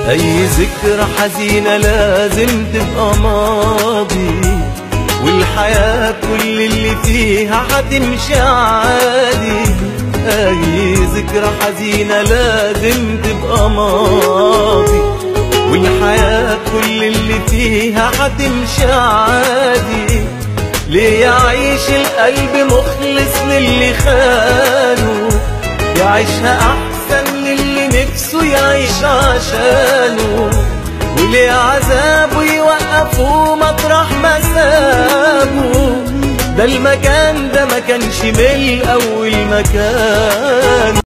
أي ذكرى حزينة لازم تبقى ماضي والحياة كل اللي فيها هتمشي عادي أي ذكرى حزينة لازم تبقى ماضي والحياة كل اللي فيها هتمشي عادي ليه يعيش القلب مخلص للي خانه يعيشها أحسن للي نفسه يعيش عشانه وليه عذابه يوقفه مطرح ما سابه ده المكان ده ما كانش من الأول مكان